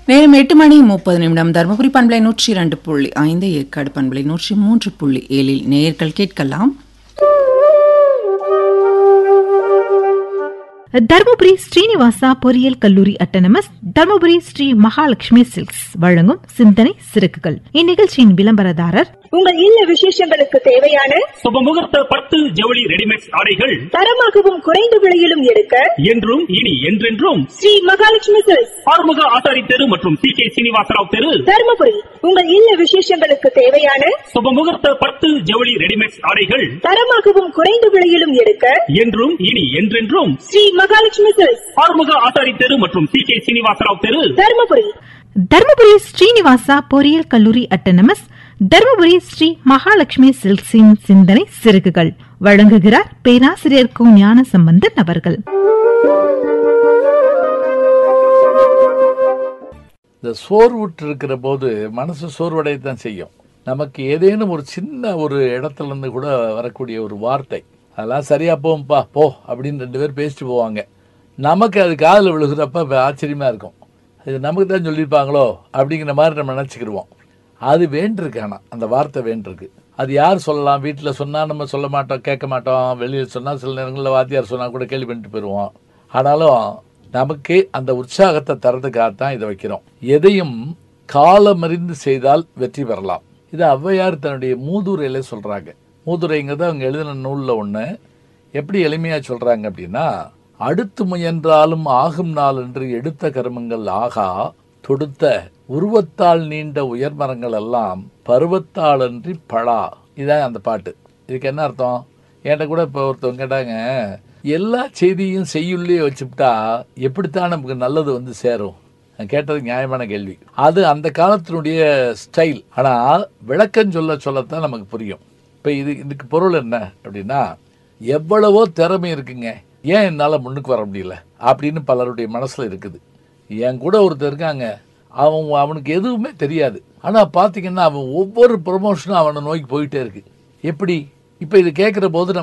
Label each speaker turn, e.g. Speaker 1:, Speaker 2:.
Speaker 1: நேரம் எட்டு மணி முப்பது நிமிடம் தருமபுரி பண்பலை நூற்றி இரண்டு புள்ளி ஐந்து ஏற்காடு பண்பலை நூற்றி மூன்று புள்ளி ஏழில் நேயர்கள் கேட்கலாம்
Speaker 2: தர்மபுரி ஸ்ரீனிவாசா பொறியியல் கல்லூரி அட்டனமஸ் தர்மபுரி ஸ்ரீ மகாலட்சுமி சில்க்ஸ் வழங்கும் சிந்தனை சிறகுகள் இந்நிகழ்ச்சியின் விளம்பரதாரர்
Speaker 3: உங்கள் இல்ல விசேஷங்களுக்கு தேவையான
Speaker 4: சுபமுகூர்த்த பட்டு ஜவுளி ரெடிமேட் ஆடைகள்
Speaker 3: தரமாகவும் குறைந்த விலையிலும் எடுக்க
Speaker 4: என்றும் இனி என்றென்றும்
Speaker 3: ஸ்ரீ மகாலட்சுமி சில்க்ஸ்
Speaker 4: ஆறுமுக ஆசாரி தெரு மற்றும் சி கே சீனிவாசராவ் தெரு
Speaker 3: தருமபுரி உங்கள் இல்ல விசேஷங்களுக்கு தேவையான
Speaker 4: சுபமுகூர்த்த பட்டு ஜவுளி ரெடிமேட் ஆடைகள்
Speaker 3: தரமாகவும் குறைந்த விலையிலும் எடுக்க
Speaker 4: என்றும் இனி என்றென்றும்
Speaker 3: ஸ்ரீ மகாலட்சுமி சில்க்ஸ்
Speaker 4: ஆறுமுக ஆசாரி தெரு மற்றும் சி கே சீனிவாசராவ் தெரு
Speaker 3: தருமபுரி
Speaker 2: தர்மபுரி ஸ்ரீனிவாசா பொறியியல் கல்லூரி அட்டனமஸ் தர்மபுரி ஸ்ரீ மகாலட்சுமி சில்க்ஸின் சிந்தனை சிறகுகள் வழங்குகிறார் பேராசிரியர் கு ஞான சம்பந்தன் அவர்கள்
Speaker 5: இந்த சோர்வுற்று இருக்கிற போது மனசு சோர்வடையத்தான் செய்யும் நமக்கு ஏதேனும் ஒரு சின்ன ஒரு இடத்துல இருந்து கூட வரக்கூடிய ஒரு வார்த்தை அதெல்லாம் சரியா போகும்பா போ அப்படின்னு ரெண்டு பேர் பேசிட்டு போவாங்க நமக்கு அது காதில் விழுகிறப்ப ஆச்சரியமா இருக்கும் இது நமக்கு தான் சொல்லியிருப்பாங்களோ அப்படிங்கிற மாதிரி நம்ம நினச்சிக்கிடுவோம் அது வேண்டிருக்கு ஆனால் அந்த வார்த்தை வேண்டிருக்கு அது யார் சொல்லலாம் வீட்டில் சொன்னால் நம்ம சொல்ல மாட்டோம் கேட்க மாட்டோம் வெளியில் சொன்னால் சில நேரங்களில் வாத்தியார் சொன்னால் கூட கேள்வி பண்ணிட்டு போயிடுவோம் ஆனாலும் நமக்கு அந்த உற்சாகத்தை தரதுக்காகத்தான் இதை வைக்கிறோம் எதையும் காலமறிந்து செய்தால் வெற்றி பெறலாம் இது ஔவையார் தன்னுடைய மூதுரையில சொல்றாங்க மூதுரைங்கிறது அவங்க எழுதின நூலில் ஒன்று எப்படி எளிமையாக சொல்றாங்க அப்படின்னா அடுத்து முயன்றாலும் ஆகும் நாள் என்று எடுத்த கருமங்கள் ஆகா தொடுத்த உருவத்தால் நீண்ட உயர்மரங்கள் எல்லாம் பருவத்தாளன்றி பழா இதான் அந்த பாட்டு இதுக்கு என்ன அர்த்தம் என்கிட்ட கூட இப்போ ஒருத்தவங்க கேட்டாங்க எல்லா செய்தியும் செய்யுள்ளே வச்சுவிட்டா எப்படித்தான் நமக்கு நல்லது வந்து சேரும் நான் கேட்டது நியாயமான கேள்வி அது அந்த காலத்தினுடைய ஸ்டைல் ஆனால் விளக்கம் சொல்ல சொல்லத்தான் நமக்கு புரியும் இப்போ இது இதுக்கு பொருள் என்ன அப்படின்னா எவ்வளவோ திறமை இருக்குங்க ஏன் என்னால் முன்னுக்கு வர முடியல அப்படின்னு பலருடைய மனசில் இருக்குது என் கூட ஒருத்தர் இருக்காங்க அவன் அவனுக்கு எதுவுமே தெரியாது ஆனால் பார்த்தீங்கன்னா அவன் ஒவ்வொரு ப்ரொமோஷனும் அவனை நோக்கி போயிட்டே இருக்கு எப்படி இப்போ இது கேட்குற போது நம்ம